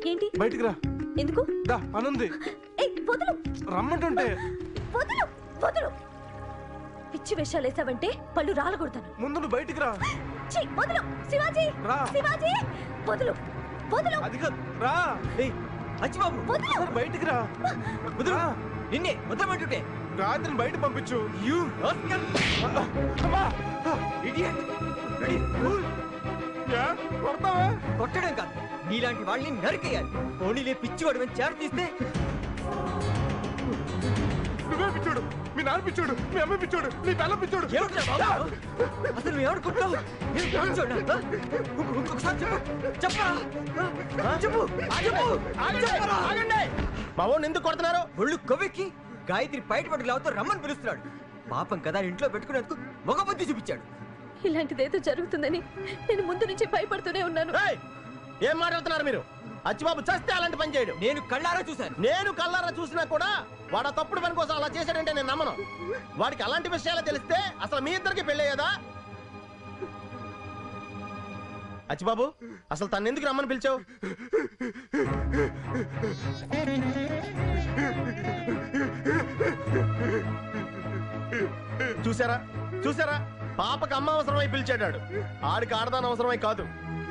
ఏంటి బయటికి రా ఎందుకు దా పనుంది ఏయ్ వదులు రమ్మంటుంటే వదులు వదులు పిచ్చి వేషాలు వేసావంటే పళ్ళు రాలగొడతాను ముందు నువ్వు బయటికి రా ఛీ, వదులు శివాజీ రా. శివాజీ వదులు వదులు అది కాదు, రా ఏయ్ అచ్చిబాబు వదులు ఒకసారి బయటికి రా రా. నిన్నే వదలమంటుంటే రాత్రిని బయట పంపించు యూ అమ్మా! ఇడియట్ యా, కొడతావా కొట్టడం కాదు నీలాంటి వాళ్ళని నరికేయాలి ఓణిలే పిచ్చివాడు అని చేర తీస్తే నువ్వే పిచ్చోడు మీ నాన్న పిచ్చోడు మీ అమ్మ పిచ్చోడు నీ తల పిచ్చోడు ఏమిట్రా బాబు? అసలు నువ్వు ఏమనుకుంటున్నావు నేను పిచ్చోడా? ఆ? ఇంకొ- ఇంకొకసారి చెప్పు చెప్పరా ఆ? చెప్పు చెప్పు చెప్పరా మా వాడిని ఎందుకు కొడుతున్నారు ఒళ్ళు కొవ్వెక్కి గాయత్రి బయట పట్టుకు లావుతో రమ్మని పిలుస్తున్నాడు పాపం కదా ఇంట్లో పెట్టుకునేందుకు మగ బుద్ధి చూపించాడు ఇలాంటిదేదో జరుగుతుందని నేను ముందు నుంచి భయపడుతూనే ఉన్నాను ఏం మాట్లాడుతున్నారు మీరు అచ్చిబాబు చస్తే అలాంటి పని చేయడు నేను కళ్ళారా చూశాను నేను కల్లారా చూసినా కూడా వాడు ఆ తప్పుడు పని కోసం అలా చేశాడంటే నేను నమ్మను వాడికి అలాంటి విషయాలు తెలిస్తే అసలు మీ ఇద్దరికి పెళ్ళయ్యేదా అచ్చిబాబు అసలు తను ఎందుకు రమ్మని పిలిచావు చూసారా చూసారా పాపకు అమ్మ అవసరమై పిలిచాడాడు ఆడికి ఆడదాని అవసరమై కాదు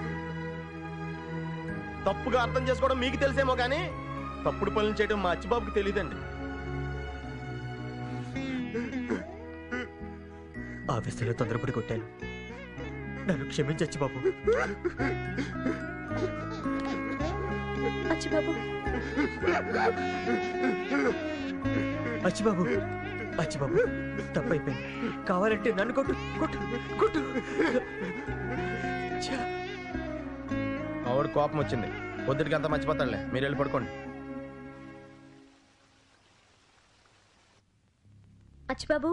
తప్పుగా అర్థం చేసుకోవడం మీకు తెలిసేమో కానీ తప్పుడు పనులు చేయడం మా అచ్చిబాబుకి తెలియదండి ఆ విషయంలో తొందరపడి కొట్టాను నన్ను క్షమించచ్చు బాబు అచ్చిబాబు అచ్చిబాబు అచ్చిబాబు తప్పైపోయింది కావాలంటే నన్ను కొట్టు కొట్టు కొట్టు ఛ! ఆవిడ కోపం వచ్చింది పొద్దుటికి అంత మర్చిపోతాడులే మీరు వెళ్ళి పడుకోండి అచ్చిబాబు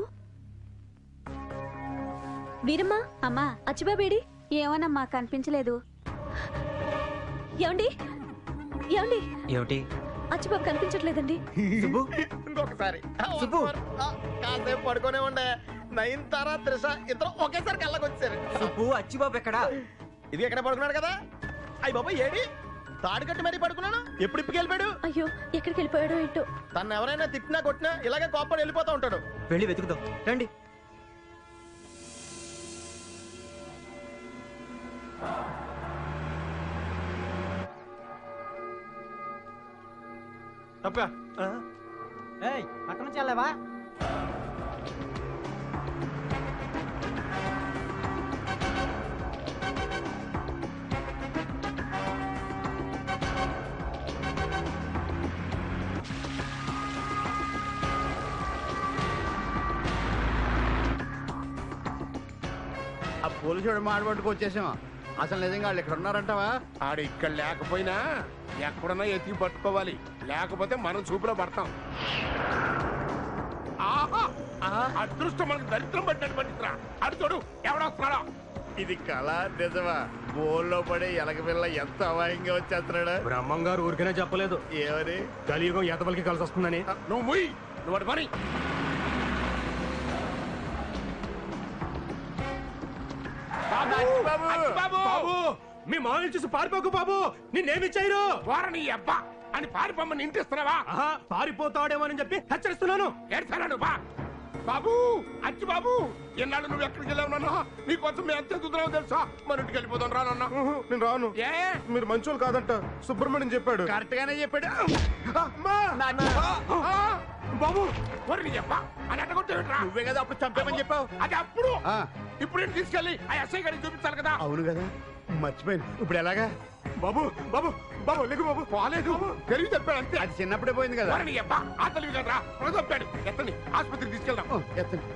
వీరమ్మా అమ్మా అచ్చిబాబేడి ఏమోనమ్మా కనిపించలేదు ఏమండి ఏమండి ఏమిటి అచ్చిబాబు కనిపించట్లేదండి సుబ్బు ఇంకొకసారి సుబ్బు. ఆ, కాసేపు పడుకోనే ఉండే నైన్ తారా త్రిష ఇద్దరు ఒకేసారి కళ్ళకి వచ్చారు సుబ్బు అచ్చిబాబు ఎక్కడా ఇది ఎక్కడ పడుకున్నాడు కదా అయ్యి బాబా ఏడి తాడు కట్టి మరీ పడుకున్నాను ఎప్పుడు ఇప్పుకి వెళ్ళిపోయాడు అయ్యో ఎక్కడికి వెళ్ళిపోయాడో ఏంటో తను ఎవరైనా తిట్టినా కొట్టినా ఇలాగే కోపడి వెళ్ళిపోతూ ఉంటాడు వెళ్ళి వెతుకుదాం రండి తప్పా ఏయ్ అక్కడ నుంచి వెళ్ళావా ఆ పోలీసుడు మాడబట్టుకు వచ్చేసాం అసలు నిజంగా వాళ్ళు ఇక్కడ ఉన్నారంటావా ఆడు ఇక్కడ లేకపోయినా ఎక్కడున్నా ఎతికి పట్టుకోవాలి లేకపోతే మనం చూపులో పడతాం ఆహా అదృష్టం మనకు దరిద్రం పట్టినట్టు పట్టిందిరా అడు చూడు ఎవడొస్తున్నాడో ఇది కళ నిజమా బోల్లో పడే ఎలక పిల్ల ఎంత అవాయంగా వచ్చేస్తున్నాడు బ్రహ్మం గారు ఊరికనే చెప్పలేదు ఏమని కలియుగం ఎతబలికి కలిసి వస్తుందని నువ్వు ముయ్ నువ్వు అటు పని బాబు బాబు బాబు మీ మామూలు చూసి పారిపోకు బాబు నిన్నేమిచ్చారు వారని అబ్బా అని పారిపోమ్మని ఇంటిస్తున్నావా ఆహా పారిపోతాడేమోనని చెప్పి హెచ్చరిస్తున్నాను ఏడ్చాడు బా బాబు అచ్చి బాబు ఎన్నాళ్ళు నువ్వు ఎక్కడికి వెళ్ళావు నాన్న నీకోసం మేము ఎంత ఎదుగుతున్నావు తెలుసా మన ఇంటికి వెళ్ళిపోతాం రా నాన్న నేను రాను ఏ మీరు మంచోళ్ళు కాదంట సుబ్రహ్మణ్యం చెప్పాడు కరెక్ట్ గానే చెప్పాడు ఆ, బాబు మరి నీ అబ్బా అని అట్టగొట్టేవిట్రా నువ్వే కదా అప్పుడు చంపేమని చెప్పావు అది అప్పుడు ఆ, ఇప్పుడు నేను తీసుకెళ్ళి ఆ ఎస్ఐ గారికి చూపించాలి కదా అవును కదా మర్చిపోయాను ఇప్పుడు ఎలాగా బాబు బాబు బాబు లేకు బాబు పోలేదు తెలివి చెప్పాడు అంతే అది చిన్నప్పుడే పోయింది కదా మరి నీ అబ్బా ఆ తెలివి కదరా చెప్పాడు ఎత్తండి ఆసుపత్రికి తీసుకెళ్దాం ఓ, ఎత్తండి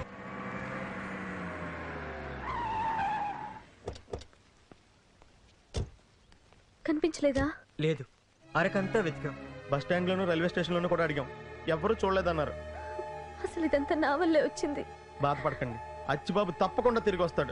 కనిపించలేదా లేదు అరకంతా వెతికాం బస్ స్టాండ్ లోను రైల్వే స్టేషన్ లోను కూడా అడిగాం ఎవరు చూడలేదన్నారు అసలు ఇదంతా నా వల్లే వచ్చింది బాధపడకండి అచ్చిబాబు తప్పకుండా తిరిగి వస్తాడు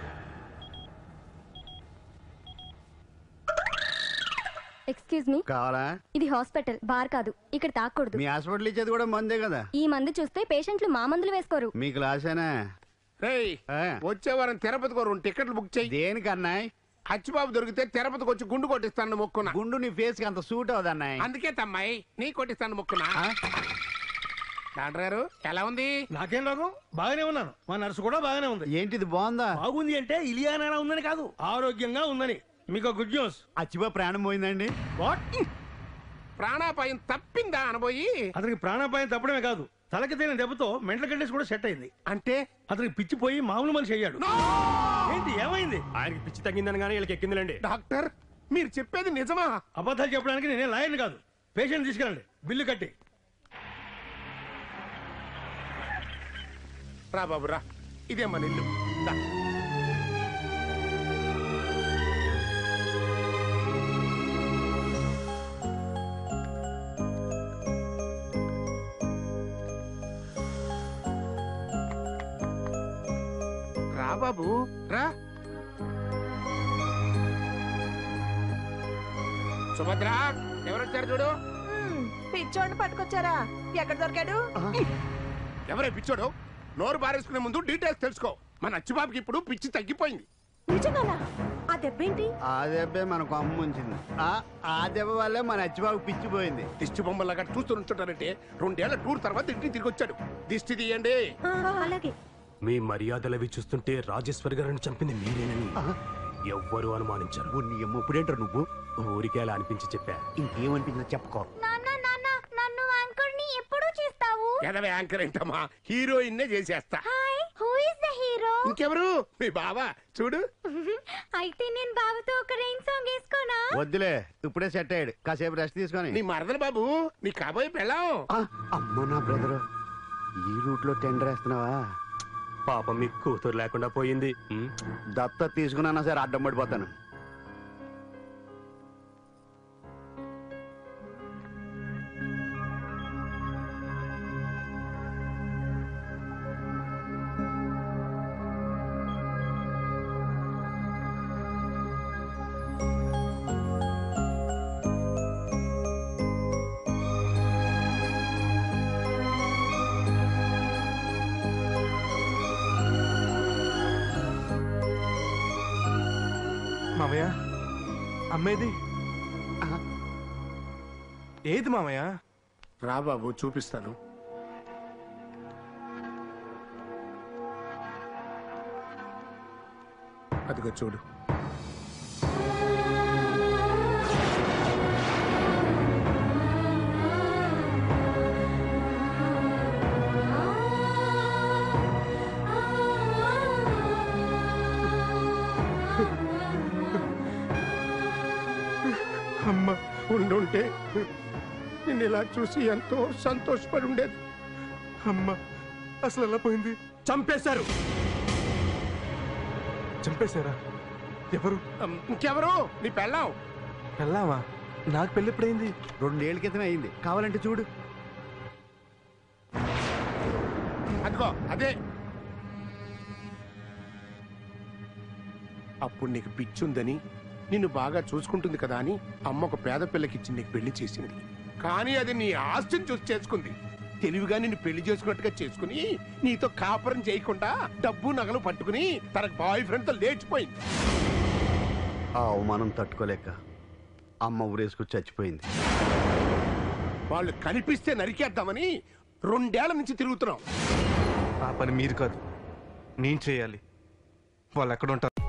ఎక్స్క్యూజ్ మీ కావాలా ఇది హాస్పిటల్ బార్ కాదు ఇక్కడ తాకూడదు మీ హాస్పిటల్ ఇచ్చేది కూడా మందే కదా ఈ మందు చూస్తే పేషెంట్లు మా మందులు వేసుకోరు మీ క్లాసేనా రేయ్ ఆ, వచ్చే వారం తిరుపతికి ఓ రెండు టికెట్లు బుక్ చేయి దేనికన్నా అచ్చిబాబు దొరికితే తిరుపతికి వచ్చి గుండు కొట్టిస్తాను మొక్కున గుండు నీ ఫేస్ కి అంత సూట్ అవుదన్నాయ్ అందుకే తమ్మాయి నీ కొట్టిస్తాను మొక్కున డాక్టర్ గారు ఎలా ఉంది నాకేం రోగం బాగానే ఉన్నాను మా నర్సు కూడా బాగానే ఉంది ఏంటిది బాగుందా బాగుంది అంటే ఇలియానా ఉందని కాదు ఆరోగ్యంగా ఉందని మీకు గుడ్ న్యూస్ అచ్చిబా ప్రాణం పోయిందండి వాట్ ప్రాణాపాయం తప్పిందా అనబోయి అతనికి ప్రాణాపాయం తప్పడమే కాదు తలకి తిన దెబ్బతో మెంటల్ కండిషన్ కూడా సెట్ అయింది అంటే అతనికి పిచ్చిపోయి మామూలు మనిషి అయ్యాడు ఏంటి ఏమైంది ఆయనకి పిచ్చి తగ్గిందని కానీ వీళ్ళకి ఎక్కిందిలేండి డాక్టర్ మీరు చెప్పేది నిజమా అబద్ధాలు చెప్పడానికి నేనే లాయర్ని కాదు పేషెంట్ తీసుకెళ్ళండి బిల్లు కట్టి రా బాబు రా ఇదే మన ఇల్లు దా. రా బాబు రా సుభద్ర ఎవరొచ్చారు చూడు పిచ్చోడిని పట్టుకొచ్చారా ఎక్కడ దొరికాడు ఎవరే పిచ్చోడు నోరు బారేసుకునే ముందు డీటెయిల్స్ తెలుసుకో మన అచ్చిబాబుకి ఇప్పుడు పిచ్చి తగ్గిపోయింది నిజంగానా ఆ దెబ్బేంటి ఆ దెబ్బే మనకు అమ్మ ఉంచింది ఆ ఆ దెబ్బ వల్లే మన అచ్చిబాబు పిచ్చిపోయింది దిష్టి బొమ్మలాగా చూస్తూ ఉంచుంటారంటే రెండేళ్ల టూర్ తర్వాత ఇంటికి తిరిగి వచ్చాడు దిష్టి తీయండి అలాగే మీ మర్యాదలవి చూస్తుంటే రాజేశ్వరి గారిని చంపింది మీరేనని ఎవ్వరు అనుమానించారు ఉన్ని అమ్మ ఇప్పుడేంటారు నువ్వు ఊరికే అలా అనిపించి చెప్పా ఇంకేమనిపించిందో చెప్పుకో నాన్న నాన్న నన్ను యాంకర్ని ఎప్పుడు చేస్తావు ఎనవే యాంకర్ ఏంటమ్మా హీరోయిన్ నే చేసేస్తా hi who is the hero ఇంకెవరు మీ బావా చూడు అయితే నేను బావతో ఒక రెయిన్ సాంగ్ వేసుకోనా వద్దులే ఇప్పుడే సెట్ అయ్యాడు కాసేపు రెస్ట్ తీసుకొని నీ మరదలు బాబు నీ కాబోయే పెళ్ళాం ఆ, అమ్మో నా బ్రదరు ఈ రూట్ లో టెండర్ వేస్తున్నావా పాపం మీకు కూతురు లేకుండా పోయింది ఉమ్, దత్త తీసుకున్నా సరే అడ్డం పడిపోతాను మామయ్య అమ్మేది ఏది మామయ్య రా బాబు చూపిస్తాను అదిగో చూడు అమ్మ ఉండుంటే నిన్ను ఇలా చూసి ఎంతో సంతోషపడి ఉండేది అమ్మ అసలు ఎలా పోయింది చంపేశారు చంపేశారా ఎవరు అమ్, ఇంకెవరు నీ పెళ్ళాం పెళ్ళావా నాకు పెళ్ళి ఎప్పుడైంది రెండేళ్ల క్రితమే అయింది కావాలంటే చూడు అదిగో అదే అప్పుడు నీకు పిచ్చుందని నిన్ను బాగా చూసుకుంటుంది కదా అని అమ్మ ఒక పేద పిల్లకిచ్చి నీకు పెళ్లి చేసింది కానీ అది నీ ఆస్తిని చూసి చేసుకుంది తెలివిగా నిన్ను పెళ్లి చేసుకున్నట్టుగా చేసుకుని నీతో కాపురం చేయకుండా డబ్బు నగలు పట్టుకుని తన బాయ్ ఫ్రెండ్ తో లేచిపోయింది ఆ అవమానం తట్టుకోలేక అమ్మ ఊరేసుకొచ్చి చచ్చిపోయింది వాళ్ళు కనిపిస్తే నరికేద్దామని రెండేళ్ల నుంచి తిరుగుతున్నాం ఆ పని మీరు కాదు నేను చేయాలి వాళ్ళు ఎక్కడ ఉంటారు